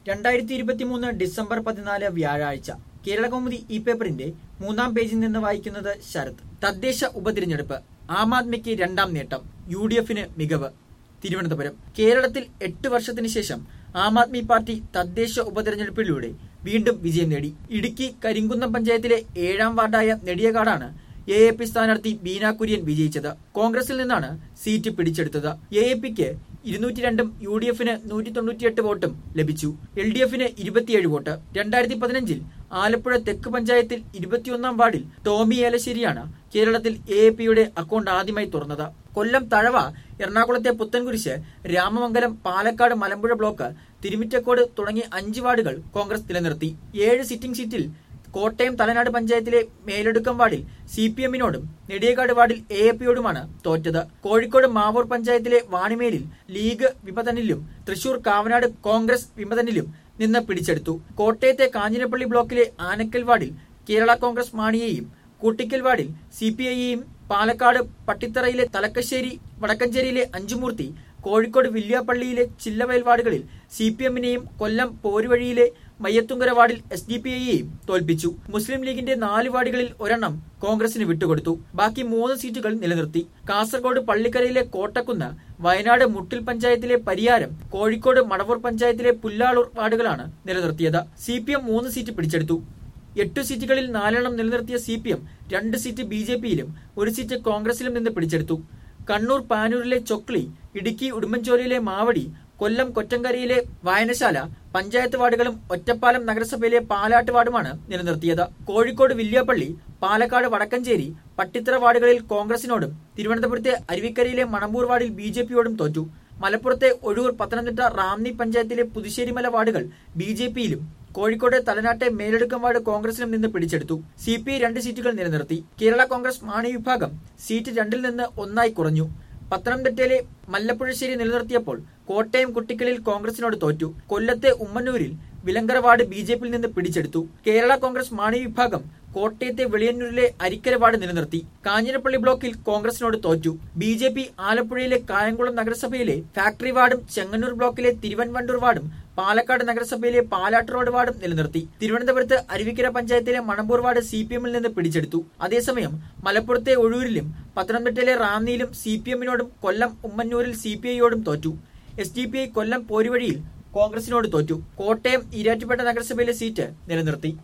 രണ്ടായിരത്തി ഇരുപത്തിമൂന്ന് ഡിസംബർ പതിനാല് വ്യാഴാഴ്ച കേരളകൗമുദി ഇ പേപ്പറിന്റെ മൂന്നാം പേജിൽ നിന്ന് വായിക്കുന്നത് ശരത് തദ്ദേശ ഉപതിരഞ്ഞെടുപ്പ് ആം ആദ്മിക്ക് രണ്ടാം നേട്ടം യു ഡി എഫിന് മികവ് തിരുവനന്തപുരം കേരളത്തിൽ എട്ട് വർഷത്തിന് ശേഷം ആം ആദ്മി പാർട്ടി തദ്ദേശ ഉപതെരഞ്ഞെടുപ്പിലൂടെ വീണ്ടും വിജയം നേടി ഇടുക്കി കരിങ്കുന്നം പഞ്ചായത്തിലെ ഏഴാം വാർഡായ നെടിയകാടാണ് എ എ പി സ്ഥാനാർത്ഥി ബീന കുര്യൻ വിജയിച്ചത് കോൺഗ്രസിൽ നിന്നാണ് സീറ്റ് പിടിച്ചെടുത്തത് എ എ പിക്ക് ഇരുന്നൂറ്റി രണ്ടും യു ഡി എഫിന് നൂറ്റി തൊണ്ണൂറ്റിയെട്ട് വോട്ടും ലഭിച്ചു എൽ ഡി എഫിന് ഇരുപത്തിയേഴ് വോട്ട് രണ്ടായിരത്തി പതിനഞ്ചിൽ ആലപ്പുഴ തെക്ക് പഞ്ചായത്തിൽ ഇരുപത്തിയൊന്നാം വാർഡിൽ ടോമി ഏലശ്ശേരിയാണ് കേരളത്തിൽ എ എ പിയുടെ അക്കൗണ്ട് ആദ്യമായി തുറന്നത് കൊല്ലം തഴവ എറണാകുളത്തെ പുത്തൻകുരിശ് രാമമംഗലം പാലക്കാട് മലമ്പുഴ ബ്ലോക്ക് തിരുമിറ്റക്കോട് തുടങ്ങി അഞ്ച് വാർഡുകൾ കോൺഗ്രസ് നിലനിർത്തി ഏഴ് സിറ്റിംഗ് സീറ്റിൽ കോട്ടയം തലനാട് പഞ്ചായത്തിലെ മേലെടുക്കം വാർഡിൽ സി പി എമ്മിനോടും നെടിയക്കാട് വാർഡിൽ എ എ പിയോടുമാണ് തോറ്റത് കോഴിക്കോട് മാവൂർ പഞ്ചായത്തിലെ വാണിമേലിൽ ലീഗ് വിമതനിലും തൃശൂർ കാവനാട് കോൺഗ്രസ് വിമതനിലും നിന്ന് പിടിച്ചെടുത്തു കോട്ടയത്തെ കാഞ്ഞിരപ്പള്ളി ബ്ലോക്കിലെ ആനക്കൽ വാർഡിൽ കേരള കോൺഗ്രസ് മാണിയെയും കൂട്ടിക്കൽ വാർഡിൽ സി പി ഐയെയും പാലക്കാട് പട്ടിത്തറയിലെ തലക്കശ്ശേരി വടക്കഞ്ചേരിയിലെ അഞ്ചുമൂർത്തി കോഴിക്കോട് വില്യാപ്പള്ളിയിലെ ചില്ലവയൽ വാർഡുകളിൽ സി പി എമ്മിനെയും കൊല്ലം പോരുവഴിയിലെ മയ്യത്തുങ്കര വാർഡിൽ എസ് ഡി പി ഐയെയും തോൽപ്പിച്ചു മുസ്ലിം ലീഗിന്റെ നാല് വാർഡുകളിൽ ഒരെണ്ണം കോൺഗ്രസിന് വിട്ടുകൊടുത്തു ബാക്കി മൂന്ന് സീറ്റുകൾ നിലനിർത്തി കാസർഗോഡ് പള്ളിക്കരയിലെ കോട്ടക്കുന്ന് വയനാട് മുട്ടിൽ പഞ്ചായത്തിലെ പരിയാരം കോഴിക്കോട് മടവൂർ പഞ്ചായത്തിലെ പുല്ലാളൂർ വാർഡുകളാണ് നിലനിർത്തിയത് സി പി എം മൂന്ന് സീറ്റ് പിടിച്ചെടുത്തു എട്ട് സീറ്റുകളിൽ നാലെണ്ണം നിലനിർത്തിയ സി പി എം രണ്ട് സീറ്റ് ബി ജെ പിയിലും ഒരു സീറ്റ് കോൺഗ്രസിലും നിന്ന് പിടിച്ചെടുത്തു കണ്ണൂർ പാനൂരിലെ ചൊക്ലി ഇടുക്കി ഉടുമ്പൻചോലയിലെ മാവടി കൊല്ലം കൊറ്റങ്കരയിലെ വായനശാല പഞ്ചായത്ത് വാർഡുകളും ഒറ്റപ്പാലം നഗരസഭയിലെ പാലാട്ട് വാർഡുമാണ് നിലനിർത്തിയത് കോഴിക്കോട് വില്യാപ്പള്ളി പാലക്കാട് വടക്കഞ്ചേരി പട്ടിത്തറ വാർഡുകളിൽ കോൺഗ്രസിനോടും തിരുവനന്തപുരത്തെ അരുവിക്കരയിലെ മണമ്പൂർ വാർഡിൽ ബി ജെ പിയോടും തോറ്റു മലപ്പുറത്തെ ഒഴൂർ പത്തനംതിട്ട റാന്നി പഞ്ചായത്തിലെ പുതുശ്ശേരിമല വാർഡുകൾ ബി ജെ പിയിലും കോഴിക്കോട് തലനാട്ടെ മേലെടുക്കം വാർഡ് കോൺഗ്രസിലും നിന്ന് പിടിച്ചെടുത്തു സി പി ഐ രണ്ട് സീറ്റുകൾ നിലനിർത്തി കേരള കോൺഗ്രസ് മാണി വിഭാഗം സീറ്റ് രണ്ടിൽ നിന്ന് ഒന്നായി കുറഞ്ഞു പത്തനംതിട്ടയിലെ മല്ലപ്പുഴശ്ശേരി നിലനിർത്തിയപ്പോൾ കോട്ടയം കുട്ടിക്കലിൽ കോൺഗ്രസിനോട് തോറ്റു കൊല്ലത്തെ ഉമ്മന്നൂരിൽ വിലങ്കര വാർഡ് ബി ജെ പിയിൽ നിന്ന് പിടിച്ചെടുത്തു കേരള കോൺഗ്രസ് മാണി വിഭാഗം കോട്ടയത്തെ വെളിയന്നൂരിലെ അരിക്കര വാർഡ് നിലനിർത്തി കാഞ്ഞിരപ്പള്ളി ബ്ലോക്കിൽ കോൺഗ്രസിനോട് തോറ്റു ബി ജെ പി ആലപ്പുഴയിലെ കായംകുളം നഗരസഭയിലെ ഫാക്ടറി വാർഡും ചെങ്ങന്നൂർ ബ്ലോക്കിലെ തിരുവൻവണ്ടൂർ വാർഡും പാലക്കാട് നഗരസഭയിലെ പാലാട്ട് റോഡ് വാർഡും നിലനിർത്തി തിരുവനന്തപുരത്ത് അരുവിക്കര പഞ്ചായത്തിലെ മണമ്പൂർ വാർഡ് സി പി എമ്മിൽ നിന്ന് പിടിച്ചെടുത്തു അതേസമയം മലപ്പുറത്തെ ഒഴൂരിലും പത്തനംതിട്ടയിലെ റാന്നിയിലും സി പി എമ്മിനോടും കൊല്ലം ഉമ്മന്നൂരിൽ സി പി ഐയോടും തോറ്റു S D P I Kollam പോരുവഴിയിൽ കോൺഗ്രസിനോട് തോറ്റു കോട്ടയം ഈരാറ്റുപേട്ട നഗരസഭയിലെ സീറ്റ് നിലനിർത്തി